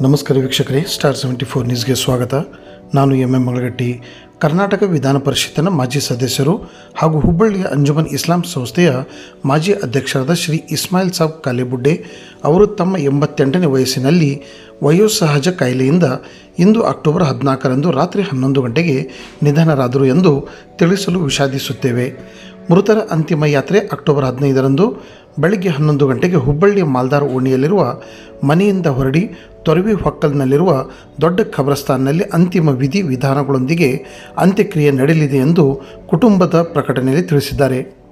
ನಮಸ್ಕಾರ ವೀಕ್ಷಕರೇ star seventy four ನ್ಯೂಸ್ಗೆ ಸ್ವಾಗತ ನಾನು ಎಂ ಎಂ ಮಳಗಟ್ಟಿ ಕರ್ನಾಟಕ ವಿಧಾನ ಪರಿಷತ್ತಿನ ಮಾಜಿ ಸದಸ್ಯರು ಹಾಗೂ ಹುಬ್ಬಳ್ಳಿಯ ಅಂಜುಮನ್ ಇಸ್ಲಾಂ ಸಂಸ್ಥೆಯ ಮಾಜಿ ಅಧ್ಯಕ್ಷರಾದ ಶ್ರೀ ಇಸ್ಮಾಯಿಲ್ ಸಾಬ್ ಕಾಲಿಬುಡ್ಡೆ ಅವರು ತಮ್ಮ ಎಂಬತ್ತೆಂಟನೇ ವಯಸ್ಸಿನಲ್ಲಿ ವಯೋಸಹಜ ಕಾಯಿಲೆಯಿಂದ ಇಂದು ಅಕ್ಟೋಬರ್ ಹದಿನಾಲ್ಕರಂದು ರಾತ್ರಿ ಹನ್ನೊಂದು ಗಂಟೆಗೆ ನಿಧನರಾದರು ಎಂದು ತಿಳಿಸಲು ವಿಷಾದಿಸುತ್ತೇವೆ ಮೃತರ ಅಂತಿಮ ಯಾತ್ರೆ ಅಕ್ಟೋಬರ್ ಹದಿನೈದರಂದು ಬೆಳಗ್ಗೆ ಹನ್ನೊಂದು ಗಂಟೆಗೆ ಹುಬ್ಬಳ್ಳಿಯ ಮಾಲ್ದಾರ್ ಓಣಿಯಲ್ಲಿರುವ ಮನೆಯಿಂದ ಹೊರಡಿ ತೊರವಿ ಹೊಕ್ಕಲ್ನಲ್ಲಿರುವ ದೊಡ್ಡ ಖಬರಸ್ತಾನ್ನಲ್ಲಿ ಅಂತಿಮ ವಿಧಿ ವಿಧಾನಗಳೊಂದಿಗೆ ಅಂತ್ಯಕ್ರಿಯೆ ನಡೆಯಲಿದೆ ಎಂದು ಕುಟುಂಬದ ಪ್ರಕಟಣೆಯಲ್ಲಿ ತಿಳಿಸಿದ್ದಾರೆ